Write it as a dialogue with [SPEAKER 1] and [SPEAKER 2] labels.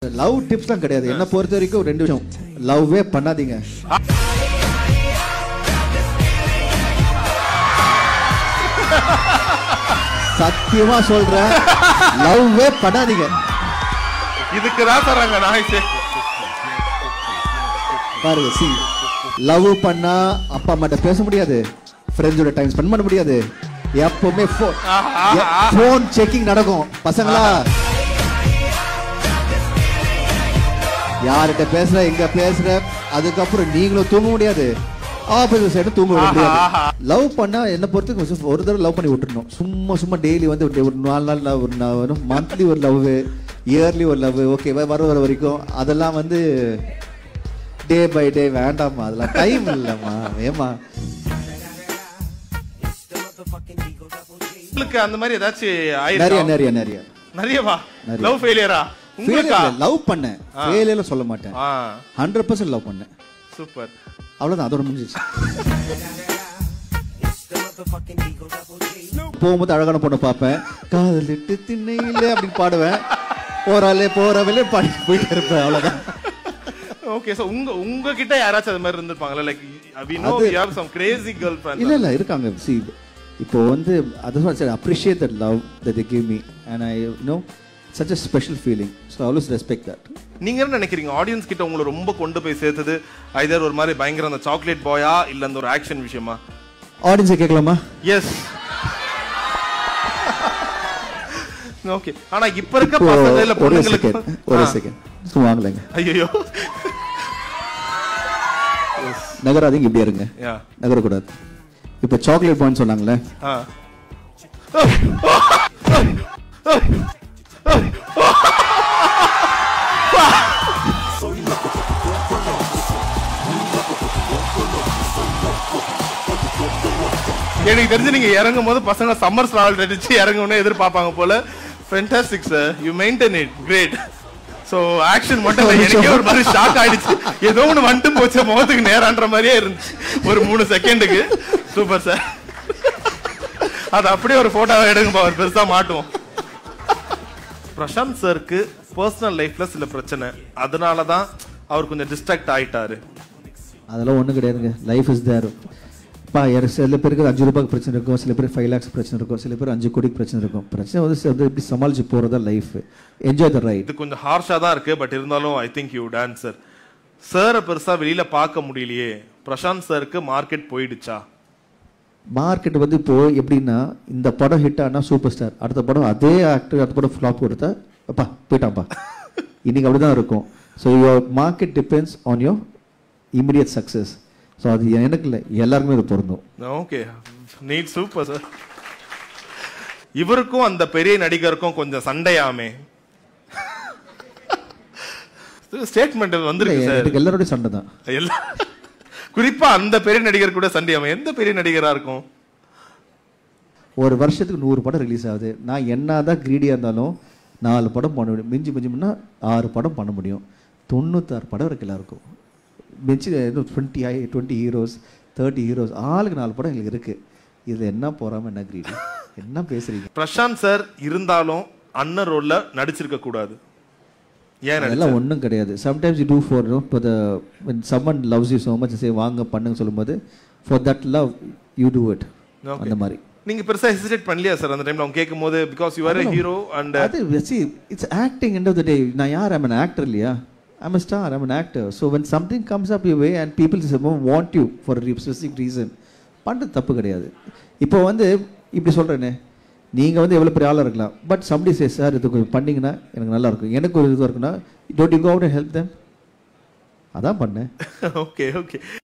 [SPEAKER 1] Love டிப்ஸ்லாம் கிடையாது என்ன பொறுத்த வரைக்கும் ரெண்டு விஷயம் லவ்வே பண்ணாதீங்க சத்தியமா சொல்றேன் லவ்வே பண்ணாதீங்க
[SPEAKER 2] இதுக்கு தான் தராங்க நாய்ஸே
[SPEAKER 1] பாருங்க சி லவ் பண்ணா அப்பா அம்மாட்ட பேச முடியாது ஃப்ரெண்ட்ஸோட டைம் ஸ்பெண்ட் பண்ண முடியாது எப்பவுமே ஃபோன் செக்கிங் நடக்கும் பசங்களா யார்கிட்ட பேசுற எங்க பேசுற அதுக்கப்புறம் நீங்களும் தூங்க முடியாது ஆப்போசிட் சைடு தூங்க விட முடியாது லவ் பண்ணா என்ன பொறுத்து கொஞ்சம் ஒரு தடவை லவ் பண்ணி விட்டுறணும் சும்மா சும்மா டெய்லி வந்து ஒரு ஒரு நாலு நாள் love, ஒரு நாள் மந்த்லி ஒரு லவ் இயர்லி ஒரு லவ் ஓகே வர வர வரைக்கும் அதெல்லாம் வந்து டே பை டே வேண்டாம்மா அதெல்லாம் டைம் இல்லைம்மா ஏமா
[SPEAKER 2] உங்களுக்கு அந்த மாதிரி ஏதாச்சும்
[SPEAKER 1] நிறைய
[SPEAKER 2] ஆயிருக்கா
[SPEAKER 1] நிறைய நிறைய
[SPEAKER 2] நிறையவா
[SPEAKER 1] நிறைய.
[SPEAKER 2] லவ் ஃபெயிலியரா உங்களுக்கா
[SPEAKER 1] லவ் பண்ணேன் ஃபெயிலியர்ல சொல்ல மாட்டேன்
[SPEAKER 2] ஆ
[SPEAKER 1] ஹண்ட்ரட் பர்சன்ட் லவ் பண்ணேன்
[SPEAKER 2] சூப்பர்
[SPEAKER 1] அவ்வளவுதான் அதோட முடிஞ்சிச்சு போகும்போது அழகான பொண்ணை பார்ப்பேன் காதலிட்டு திண்ணையில அப்படின்னு பாடுவேன் போறாளே போறவளே பாடி போயிட்டு இருப்பேன் அவ்வளவுதான்
[SPEAKER 2] ஓகே சோ உங்க உங்க கிட்ட யாராச்சும் அது மாதிரி இருந்திருப்பாங்கல்ல லைக் வி நோ
[SPEAKER 1] அது-
[SPEAKER 2] you have some crazy girlfriend
[SPEAKER 1] இல்ல இல்ல இருக்காங்க சி இப்போ வந்து அதான் sir appreciate that love that they give me and i know such a special feeling so i always respect that
[SPEAKER 2] நீங்க என்ன நினைக்கிறீங்க ஆடியன்ஸ் கிட்ட உங்களை ரொம்ப கொண்டு போய் சேர்த்தது ஐதர் ஒரு மாதிரி பயங்கர அந்த சாக்லேட் பாயா இல்ல அந்த ஒரு ஆக்ஷன் விஷயமா
[SPEAKER 1] ஆடியன்ஸை கேட்கலாமா
[SPEAKER 2] எஸ் ஓகே ஆனா இப்ப இருக்க
[SPEAKER 1] இப்போ
[SPEAKER 2] பசங்க இல்ல
[SPEAKER 1] ஒரு
[SPEAKER 2] பொண்ணுங்களுக்கு
[SPEAKER 1] செகண்ட் ஒரு செகண்ட் சும்மா வாங்கலைங்க
[SPEAKER 2] ஐயோ
[SPEAKER 1] நகராதீங்க இப்படி இருங்க
[SPEAKER 2] யா
[SPEAKER 1] நகரக்கூடாது இப்போ சாக்லேட் பாயிண்ட் சொன்னாங்களே
[SPEAKER 2] ஆ எனக்கு தெரிஞ்சு நீங்க இறங்கும் போது பசங்க சம்மர் ஸ்லால் அடிச்சு இறங்கணும்னு எதிர்பார்ப்பாங்க போல fantastic sir you maintain it great so action மட்டும் இல்ல எனக்கே ஒரு மாதிரி ஷாக் ஆயிடுச்சு ஏதோ ஒண்ணு வந்துட்டு போச்சு முகத்துக்கு நேரான்ற மாதிரியே இருந்துச்சு ஒரு மூணு செகண்டுக்கு சூப்பர் சார் அது அப்படியே ஒரு போட்டோவை எடுங்க அவர் பெருசா மாட்டுவோம் பிரசாந்த் சருக்கு பர்சனல் லைஃப்ல சில பிரச்சனை அதனால தான் அவர் கொஞ்சம் டிஸ்ட்ராக்ட் ஆயிட்டாரு
[SPEAKER 1] அதெல்லாம் ஒண்ணும் கிடையாதுங்க லைஃப் இஸ் தேர் பா யாரு சில பேருக்கு அஞ்சு ரூபாய்க்கு பிரச்சனை இருக்கும் சில பேருக்கு ஃபைவ் லேக்ஸ் பிரச்சனை இருக்கும் சில பேர் அஞ்சு கோடிக்கு பிரச்சனை இருக்கும் பிரச்சனை வந்து சில பேர் எப்படி சமாளிச்சு போறதா லைஃப் என்ஜாய் த ரைட்
[SPEAKER 2] இது கொஞ்சம் ஹார்ஷா தான் இருக்கு பட் இருந்தாலும் ஐ திங்க் யூ டான்சர் சாரை பெருசா வெளியில பார்க்க முடியலையே பிரசாந்த் சருக்கு மார்க்கெட் போயிடுச்சா
[SPEAKER 1] மார்க்கெட் வந்து இப்போ எப்படின்னா இந்த படம் ஹிட் ஆனா சூப்பர் ஸ்டார் அடுத்த படம் அதே ஆக்டர் அடுத்த படம் ஃப்ளாப் கொடுத்தா அப்பா போயிட்டான்ப்பா இன்னைக்கு அப்படிதான் இருக்கும் so your market depends on your immediate success so அது எனக்கு இல்லை எல்லாருக்குமே இது பொருந்தும்
[SPEAKER 2] ஓகே நீட் சூப்பர் சார் இவருக்கும் அந்த பெரிய நடிகருக்கும் கொஞ்சம் சண்டையாமே ஸ்டேட்மெண்ட் வந்திருக்கு சார்
[SPEAKER 1] எனக்கு எல்லாரோடையும் சண்டை தான்
[SPEAKER 2] எல்லா குறிப்பா அந்த பெரிய நடிகர் கூட சண்டையாமே எந்த பெரிய நடிகரா இருக்கும்
[SPEAKER 1] ஒரு வருஷத்துக்கு நூறு படம் ரிலீஸ் ஆகுது நான் என்னதான் கிரீடியாக இருந்தாலும் நாலு படம் பண்ண முடியும் மிஞ்சி மிஞ்சினா ஆறு படம் பண்ண முடியும் தொண்ணூத்தாறு படம் இருக்கு எல்லாருக்கும் மிஞ்சி டுவெண்ட்டி ஐ டுவெண்ட்டி ஹீரோஸ் தேர்ட்டி ஹீரோஸ் ஆளுக்கு நாலு படம் எங்களுக்கு இருக்கு இதில் என்ன போறாம என்ன கிரீடி என்ன பேசுறீங்க
[SPEAKER 2] பிரசாந்த் சார் இருந்தாலும் அண்ணன் ரோல்ல நடிச்சிருக்க கூடாது ஏன் நடிச்சார்?
[SPEAKER 1] அதெல்லாம் ஒன்றும் கிடையாது சம்டைம்ஸ் யூ டூ ஃபார் இப்போ the someone loves you so much say வாங்க பண்ணுங்க சொல்லும்போது for that love you too it
[SPEAKER 2] Okay.
[SPEAKER 1] அந்த மாதிரி
[SPEAKER 2] நீங்க பெருசா ஹெசிடேட் பண்ணலையா சார் அந்த டைம்ல அவங்க கேட்கும் போது because you are hero and
[SPEAKER 1] அது சி it's acting end of the day நான் யார் ஐம் an ஆக்டர் இல்லையா I'm a star I'm an actor so when something comes up you way and people want you for specific reason பண்ணுறது தப்பு கிடையாது இப்போ வந்து இப்படி சொல்கிறேனே நீங்கள் வந்து எவ்வளோ பெரிய ஆளாக இருக்கலாம் பட் சம்டி சே சார் இது கொஞ்சம் பண்ணீங்கன்னா எனக்கு நல்லா இருக்கும் எனக்கு ஒரு இதுவாக இருக்குன்னா don't you go out help them அதான் பண்ணேன்
[SPEAKER 2] ஓகே ஓகே